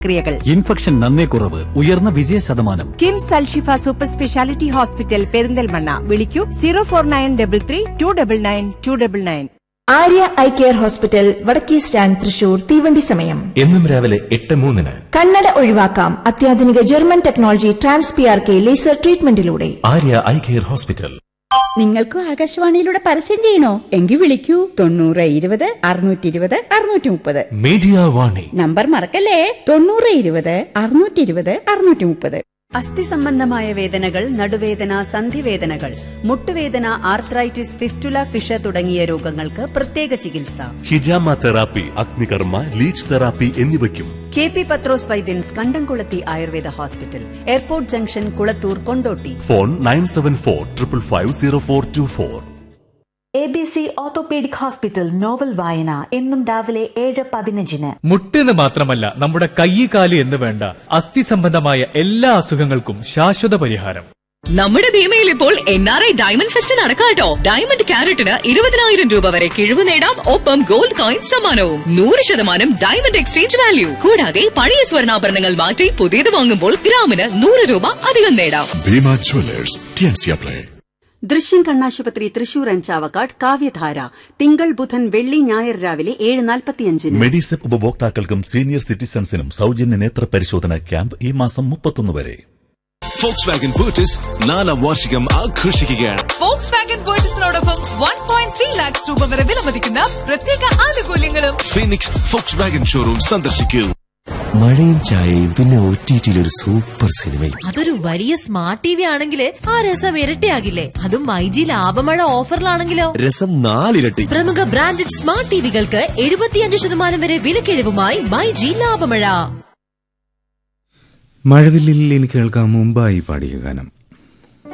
ക്രിയകൾ ഇൻഫെക്ഷൻ നന്നേ കുറവ് ഉയർന്ന വിജയ ശതമാനം KIMS Al Shifa super speciality hospital Perinthalmanna വിളിക്കൂ zero four nine double three two double nine two double nine Arya eye care hospital വടക്കേ സ്റ്റാൻഡ് തൃശൂർ തീവണ്ടി സമയം എന്നും രാവിലെ എട്ട് മൂന്നിന് കണ്ണട ഒഴിവാക്കാം അത്യാധുനിക German technology trans P R K laser ട്രീറ്റ്മെന്റിലൂടെ ആര്യ ഐ കെയർ ഹോസ്പിറ്റൽ നിങ്ങൾക്കും ആകാശവാണിയിലൂടെ പരസ്യം ചെയ്യണോ എങ്കിൽ വിളിക്കൂ തൊണ്ണൂറ് ഇരുപത് അറുന്നൂറ്റി ഇരുപത് അറുന്നൂറ്റി മുപ്പത് മീഡിയ വാണി നമ്പർ മറക്കല്ലേ തൊണ്ണൂറ് ഇരുപത് അറുന്നൂറ്റി ഇരുപത് അറുന്നൂറ്റി മുപ്പത് അസ്ഥി സംബന്ധമായ വേദനകൾ നടുവേദന സന്ധിവേദനകൾ മുട്ടുവേദന ആർത്രൈറ്റിസ് ഫിസ്റ്റുല ഫിഷ തുടങ്ങിയ രോഗങ്ങൾക്ക് പ്രത്യേക ചികിത്സ hijama therapy Agnikarma leech therapy എന്നിവയ്ക്കും K P Pathros Vaidyans Kandamkulathi Ayurveda hospital airport junction Kulathur Kondotty phone nine seven four triple five zero four two four A B C orthopaedic hospital novel വായന എന്നും രാവിലെ ഏഴ് പതിനഞ്ചിന് മുട്ടെന്ന് മാത്രമല്ല നമ്മുടെ കൈ കാല് എന്ന് വേണ്ട അസ്ഥി സംബന്ധമായ എല്ലാ അസുഖങ്ങൾക്കും ശാശ്വത പരിഹാരം നമ്മുടെ ഭീമയിൽ ഇപ്പോൾ N R I diamond fest നടക്കാട്ടോ ഡയമണ്ട് ക്യാരറ്റിന് ഇരുപതിനായിരം രൂപ വരെ കിഴിവ് നേടാം ഒപ്പം ഗോൾഡ് കോയിൻ സമ്മാനവും നൂറ് ശതമാനം ഡയമണ്ട് എക്സ്ചേഞ്ച് വാല്യൂ കൂടാതെ പഴയ സ്വർണ്ണാഭരണങ്ങൾ മാറ്റി പുതിയത് വാങ്ങുമ്പോൾ ഗ്രാമിന് നൂറ് രൂപ അധികം നേടാം ഭീമ ജ്വല്ലേഴ്സ് ടിയൻസിയ പ്ലേ ദൃശ്യം കണ്ണാശുപത്രി തൃശൂർ ആൻഡ് ചാവക്കാട് കാവ്യധാര തിങ്കൾ ബുധൻ വെള്ളി ഞായർ രാവിലെ ഏഴ് നാൽപ്പത്തിയഞ്ചിന് മെഡിസെപ്പ് ഉപഭോക്താക്കൾക്കും സീനിയർ സിറ്റിസൺസിനും സൗജന്യ നേത്ര പരിശോധന ക്യാമ്പ് ഈ മാസം മുപ്പത്തൊന്ന് വരെ ഫോക്സ് വാഗൻ ബൂട്ടിസ് നാലാം വാർഷികം ആഘോഷിക്കുകയാണ് ഫോക്സ് വാഗൻ വേർട്ടസിനോടൊപ്പം വൺ പോയിന്റ് ത്രീ ലാക്സ് രൂപ വരെ വിലമതിക്കുന്ന പ്രത്യേക ആനുകൂല്യങ്ങളും ഫീനിക്സ് ഫോക്സ് വാഗൻ ഷോറൂം സന്ദർശിക്കൂ മഴയും ചായയും പിന്നെ ഒ ടി ഒരു സൂപ്പർ സിനിമയും അതൊരു വലിയ സ്മാർട്ട് ടി വി ആണെങ്കിൽ ആ രസം ഇരട്ടിയാകില്ലേ അതും മൈജി ലാഭമഴ ഓഫറിലാണെങ്കിലോ രസം നാലിരട്ടി പ്രമുഖ ബ്രാൻഡഡ് സ്മാർട്ട് ടിവികൾക്ക് എഴുപത്തിയഞ്ച് ശതമാനം വരെ വിലക്കിഴിവുമായി മൈജി ലാഭമഴ മഴവില്ലിൽ എനിക്ക് കേൾക്കാം മുമ്പായി പാടിയ ഗാനം